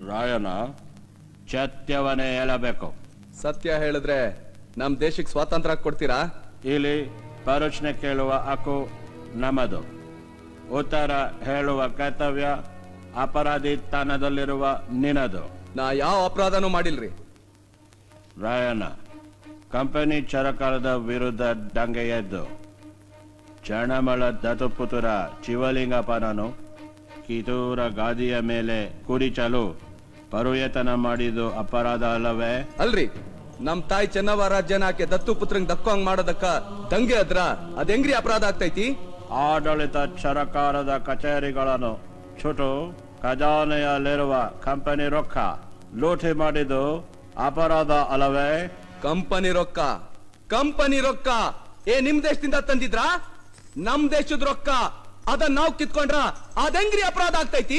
ರಾಯನ ಸತ್ಯವನ್ನೇ ಹೇಳಬೇಕು ಸತ್ಯ ಹೇಳಿದ್ರೆ ನಮ್ ದೇಶಕ್ಕೆ ಸ್ವಾತಂತ್ರ್ಯ ಕೊಡ್ತೀರಾ ಇಲ್ಲಿ ಪ್ರಶ್ನೆ ಕೇಳುವ ಹಕ್ಕು ನಮ್ಮದು ಉತ್ತರ ಹೇಳುವ ಕರ್ತವ್ಯ ಅಪರಾಧಿತನದಲ್ಲಿರುವ ನಿನದು ನಾ ಯಾವ ಅಪರಾಧನೂ ಮಾಡಿಲ್ರಿ ರಾಯಣ್ಣ ಕಂಪನಿ ಚರಕಾರದ ವಿರುದ್ಧ ದಂಗೆ ಎದ್ದು ಚಣಮಳ ದತ್ತುಪುತ್ರ ಶಿವಲಿಂಗಪ್ಪನನ್ನು ಕಿತೂರ ಗಾದಿಯ ಮೇಲೆ ಕುಡಿಚಲು ಪರುಯತನ ಮಾಡಿದ್ದು ಅಪರಾಧ ಅಲ್ಲವೇ ಅಲ್ರಿ ನಮ್ ತಾಯಿ ಚೆನ್ನವ ರಾಜ್ಯನ ಆಕೆ ದತ್ತು ಪುತ್ರಂಗ್ ದಕ್ಕೋಂಗ್ ಮಾಡೋದಕ್ಕ ದಂಗೆ ಅದ್ರ ಅದ್ ಹೆಂಗ್ರಿ ಅಪರಾಧ ಆಗ್ತೈತಿ ಆಡಳಿತ ಚರಕಾರದ ಕಚೇರಿಗಳನ್ನು ಚುಟು ಖಜಾನೆಯಲ್ಲಿರುವ ಕಂಪನಿ ರೊಕ್ಕ ಲೂಟಿ ಮಾಡಿದ್ದು ಅಪರಾಧ ಅಲ್ಲವೇ ಕಂಪನಿ ರೊಕ್ಕ ಕಂಪನಿ ರೊಕ್ಕ ಏ ನಿಮ್ ದೇಶದಿಂದ ತಂದಿದ್ರಾ ನಮ್ ದೇಶದ ರೊಕ್ಕ ಅದನ್ನ ನಾವ್ ಕಿತ್ಕೊಂಡ್ರ ಅದೆಂಗ್ರಿ ಅಪರಾಧ ಆಗ್ತೈತಿ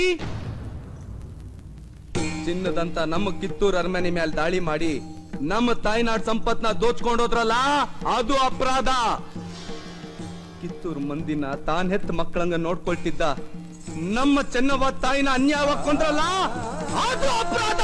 ಚಿನ್ನದಂತ ನಮ್ಮ ಕಿತ್ತೂರ್ ಅರಮನೆ ಮೇಲೆ ದಾಳಿ ಮಾಡಿ ನಮ್ಮ ತಾಯ್ನಾಡ್ ಸಂಪತ್ನ ದೋಚ್ಕೊಂಡೋದ್ರಲ್ಲ ಅದು ಅಪರಾಧ ಕಿತ್ತೂರ್ ಮಂದಿನ ತಾನ್ ಹೆತ್ತ ಮಕ್ಕಳಂಗ ನೋಡ್ಕೊಳ್ತಿದ್ದ ನಮ್ಮ ಚೆನ್ನವ ತಾಯಿನ ಅನ್ಯಾಯವಾಗಿ ಕೊಂದ್ರಲ್ಲ ಅದು ಅಪರಾಧ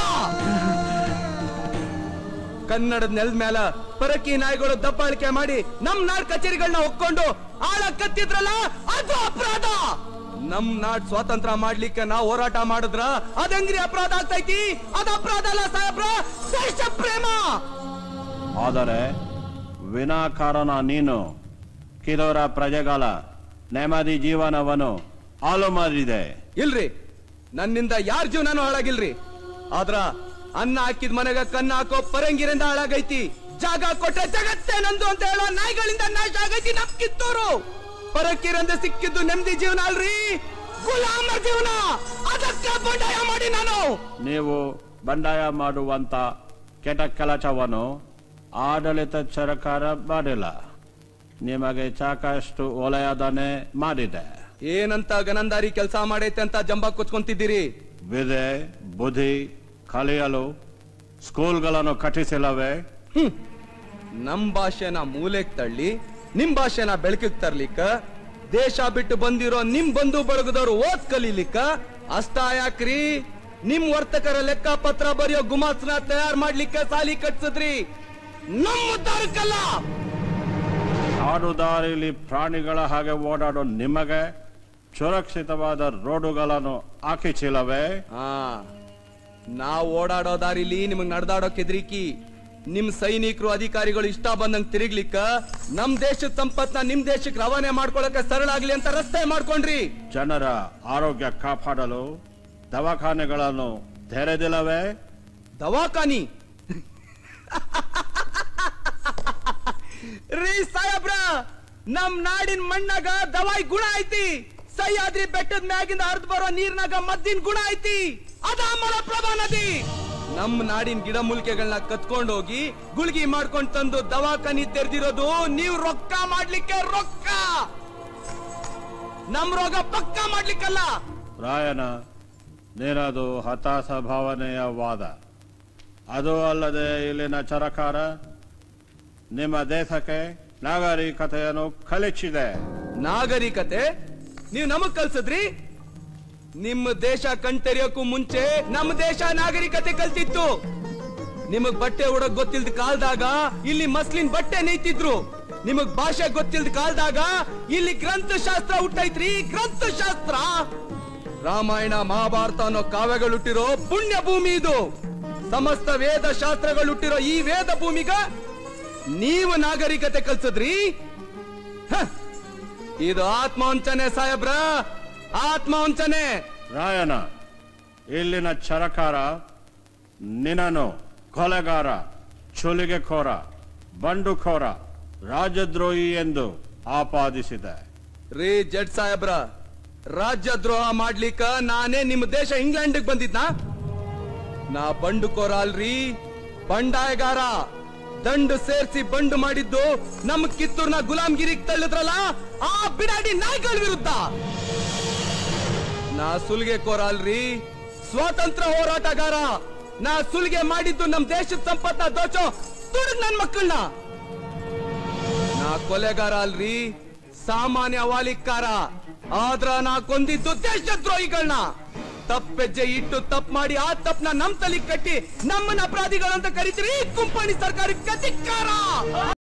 ಕನ್ನಡದ ನೆಲದ ಮೇಲ ಪರಕಿ ನಾಯಿಗಳು ದಬ್ಬಾಳಿಕೆ ಮಾಡಿ ನಮ್ ನಾಡ್ ಕಚೇರಿಗಳನ್ನ ಒಕ್ಕೊಂಡು ಆಳ ಕತ್ತಿದ್ರಲ್ಲ ಅದು ಅಪರಾಧ ನಮ್ ನಾಡ್ ಸ್ವಾತಂತ್ರ್ಯ ಮಾಡ್ಲಿಕ್ಕೆ ನಾವು ಹೋರಾಟ ಮಾಡಿದ್ರ ಅದಂಗ್ರಿ ಅಪರಾಧ ಆಗ್ತೈತಿ ಅದ ಅಪರಾಧ ಅಲ್ಲ ಸಾಹೇಬ್ರ ದೇಶ ಪ್ರೇಮ ಆದರೆ ವಿನಾಕಾರಣ ನೀನು ಕಿದೋರ ಪ್ರಜೆಗಳ ನೆಮ್ಮದಿ ಜೀವನವನ್ನು ಹಾಳು ಮಾಡಿದೆ ಇಲ್ರಿ ನನ್ನಿಂದ ಯಾರ ಜೀವನನೂ ಹಾಳಾಗಿಲ್ರಿ ಆದ್ರ ಅನ್ನ ಹಾಕಿದ ಮನೆಗ ಕನ್ನ ಹಾಕೋ ಪರಂಗಿರಿಂದ ಹಾಳಾಗೈತಿ ಜಾಗ ಕೊಟ್ಟ ಜಗತ್ತೇ ನಂದು ಅಂತ ಹೇಳೋ ನಾಯಿಗಳಿಂದ ನಾಶ ಆಗೈತಿ ನಮ್ ಕಿತ್ತೂರು ಪರಕ್ಕಿರಂದ ಸಿಕ್ಕಿದ್ದು ನೆಮ್ಮದಿ ಜೀವನ ಅಲ್ರಿ ಗುಲಾಮ ಜೀವನ ಅದಕ್ಕೆ ಬಂಡಾಯ ಮಾಡಿ ನಾನು ನೀವು ಬಂಡಾಯ ಮಾಡುವಂತ ಕೆಟ್ಟ ಕೆಲಸವನ್ನು ಆಡಳಿತ ಸರ್ಕಾರ ಮಾಡಿಲ್ಲ ನಿಮಗೆ ಸಾಕಷ್ಟು ಒಲೆಯದನೆ ಮಾಡಿದೆ ಏನಂತ ಗನಂದಾರಿ ಕೆಲಸ ಮಾಡೈತೆ ಅಂತ ಜಂಬ ಕುಚ್ಕೊಂತಿದ್ದೀರಿ ವಿದೆ ಬುದ್ಧಿ ಕಲಿಯಲು ಸ್ಕೂಲ್ಗಳನ್ನು ಕಟ್ಟಿಸಿಲ್ಲವೇ ಹ್ಮ್. ನಮ್ ಭಾಷೆನ ಮೂಲೆಗ್ ತಳ್ಳಿ ನಿಮ್ ಭಾಷೆನ ಬೆಳಕಿಗೆ ತರ್ಲಿಕ್ಕ ದೇಶ ಬಿಟ್ಟು ಬಂದಿರೋ ನಿಮ್ ಬಂಧು ಬಳಗದವ್ರು ಓದ್ ಕಲೀಲಿಕ್ಕ ಅಷ್ಟ ಯಾಕ್ರಿ ನಿಮ್ ವರ್ತಕರ ಲೆಕ್ಕ ಪತ್ರ ಬರೆಯೋ ಗುಮಾಸ್ನ ತಯಾರ್ ಮಾಡ್ಲಿಕ್ಕೆ ಸಾಲಿ ಕಟ್ಸಿದ್ರಿ ನಮ್ಮ ಉದ್ಧಾರಕ್ಕಲ್ಲ ಕಾಡುದಾರಿಲಿ ಪ್ರಾಣಿಗಳ ಹಾಗೆ ಓಡಾಡೋ ನಿಮಗೆ ಸುರಕ್ಷಿತವಾದ ರೋಡುಗಳನ್ನು ಹಾಕಿಸಿಲ್ಲವೇ ಆ ನಾವ್ ಓಡಾಡೋ ದಾರಿಲಿ ನಿಮಗ್ ನಡ್ದಾಡೋ ಕೆದ್ರಿಕಿ ನಿಮ್ ಸೈನಿಕರು ಅಧಿಕಾರಿಗಳು ಇಷ್ಟ ಬಂದಂಗ್ ತಿರುಗ್ಲಿಕ್ಕ ನಮ್ ದೇಶದ ಸಂಪತ್ನ ನಿಮ್ ದೇಶಕ್ಕೆ ರವಾನೆ ಮಾಡ್ಕೊಳಕ್ಕೆ ಸರಳ ಆಗ್ಲಿ ಅಂತ ರಸ್ತೆ ಮಾಡ್ಕೊಂಡ್ರಿ ಜನರ ಆರೋಗ್ಯ ಕಾಪಾಡಲು ದವಾಖಾನೆಗಳನ್ನು ತೆರೆದಿಲ್ಲವೇ ದವಾಖಾನಿ ರೀ ಸಾಹೇಬ್ರ ನಮ್ ನಾಡಿನ ಮಣ್ಣಾಗ ದವಾಯಿ ಗುಣ ಐತಿ ಸಹ್ಯಾದ್ರಿ ಬೆಟ್ಟದ ಮ್ಯಾಗಿಂದ ಹರಿದು ಬರೋ ನೀರ್ನಾಗ ಮದ್ದಿನ ಗುಣ ಐತಿ ಅದ ಮಲಪ್ರಭಾ ನದಿ ನಮ್ ನಾಡಿನ ಗಿಡ ಮೂಲಿಕೆಗಳನ್ನ ಕತ್ಕೊಂಡು ಹೋಗಿ ಗುಳ್ಗಿ ಮಾಡ್ಕೊಂಡ್ ತಂದು ದವಾಖಾನಿ ತೆರೆದಿರೋದು ನೀವ್ ರೊಕ್ಕ ಮಾಡ್ಲಿಕ್ಕೆ ರೊಕ್ಕ ನಮ್ ರೋಗ ಪಕ್ಕ ಮಾಡ್ಲಿಕ್ಕಲ್ಲ ರಾಯನ ನೀನದು ಹತಾಶ ಭಾವನೆಯ ವಾದ ಅದು ಅಲ್ಲದೆ ಇಲ್ಲಿನ ಚರಕಾರ ನಿಮ್ಮ ದೇಶಕ್ಕೆ ನಾಗರಿಕತೆಯನ್ನು ಕಲಿಸಿದೆ ನಾಗರಿಕತೆ ನೀವು ನಮಗ್ ಕಲ್ಸದ್ರಿ ನಿಮ್ಮ ದೇಶ ಕಣ್ತೆರೆಯೋಕ್ಕೂ ಮುಂಚೆ ನಮ್ಮ ದೇಶ ನಾಗರಿಕತೆ ಕಲ್ತಿತ್ತು ನಿಮಗ್ ಬಟ್ಟೆ ಉಡಕ್ ಗೊತ್ತಿಲ್ದ ಕಾಲ್ದಾಗ ಇಲ್ಲಿ ಮಸ್ಲಿನ್ ಬಟ್ಟೆ ನೇಯ್ತಿದ್ರು ನಿಮಗ್ ಭಾಷೆ ಗೊತ್ತಿಲ್ದ ಕಾಲ್ದಾಗ ಇಲ್ಲಿ ಗ್ರಂಥಶಾಸ್ತ್ರ ಹುಟ್ಟೈತ್ರಿ ಗ್ರಂಥಶಾಸ್ತ್ರ ರಾಮಾಯಣ ಮಹಾಭಾರತ ಅನ್ನೋ ಕಾವ್ಯಗಳು ಹುಟ್ಟಿರೋ ಪುಣ್ಯ ಭೂಮಿ ಇದು ಸಮಸ್ತ ವೇದ ಶಾಸ್ತ್ರಗಳು ಹುಟ್ಟಿರೋ ಈ ವೇದ ಭೂಮಿಗ ನೀವು ನಾಗರಿಕತೆ ಕಲ್ಸದ್ರಿ ಹ ಇದು ಆತ್ಮವಂಚನೆ ಸಾಹೇಬ್ರ ಆತ್ಮವಂಚನೆ ರಾಯನ ಇಲ್ಲಿನ ಚರಕಾರ ನಿನ್ನನ್ನು ಕೊಲೆಗಾರ ಚುಲಿಗೆಖೋರ ಬಂಡುಖೋರ ರಾಜದ್ರೋಹಿ ಎಂದು ಆಪಾದಿಸಿದೆ ರೀ ಜಡ್ ಸಾಹೇಬ್ರ ರಾಜ್ಯ ದ್ರೋಹ ಮಾಡ್ಲಿಕ್ಕ ನಾನೇ ನಿಮ್ಮ ದೇಶ ಇಂಗ್ಲೆಂಡ್ ಬಂದಿದ್ನಾ ನಾ ಬಂಡುಕೋರ ಅಲ್ರಿ ಬಂಡಾಯಗಾರ ದಂಡು ಸೇರ್ಸಿ ಬಂಡು ಮಾಡಿದ್ದು ನಮ್ ಕಿತ್ತೂರ್ನ ಗುಲಾಮ್ಗಿರಿಗೆ ತಳ್ಳಿದ್ರಲ್ಲ ಆ ಬಿಡಾಡಿ ನಾಯಿಗಳ ವಿರುದ್ಧ ನಾ ಸುಲ್ಗೆ ಕೋರ ಅಲ್ರಿ ಸ್ವಾತಂತ್ರ್ಯ ಹೋರಾಟಗಾರ ನಾ ಸುಲ್ಗೆ ಮಾಡಿದ್ದು ನಮ್ ದೇಶದ ಸಂಪತ್ತ ದೋಚೋ ದುಡ್ಡು ನನ್ ಮಕ್ಕಳನ್ನ ನಾ ಕೊಲೆಗಾರ ಅಲ್ರಿ ಸಾಮಾನ್ಯ ವಾಲಿಕಾರ ಆದ್ರ ನಾ ಕೊಂದಿದ್ದು ದೇಶದ್ರೋಹಿಗಳನ್ನ ತಪ್ಪೆಜ್ಜೆ ಇಟ್ಟು ತಪ್ಪು ಮಾಡಿ ಆ ತಪ್ಪನ ನಮ್ ತಲೆಗ್ ಕಟ್ಟಿ ನಮ್ಮನ್ನ ಅಪರಾಧಿಗಳಂತ ಕರಿತೀರಿ ಕುಂಪಣಿ ಸರ್ಕಾರಕ್ಕೆ ಧಿಕ್ಕಾರ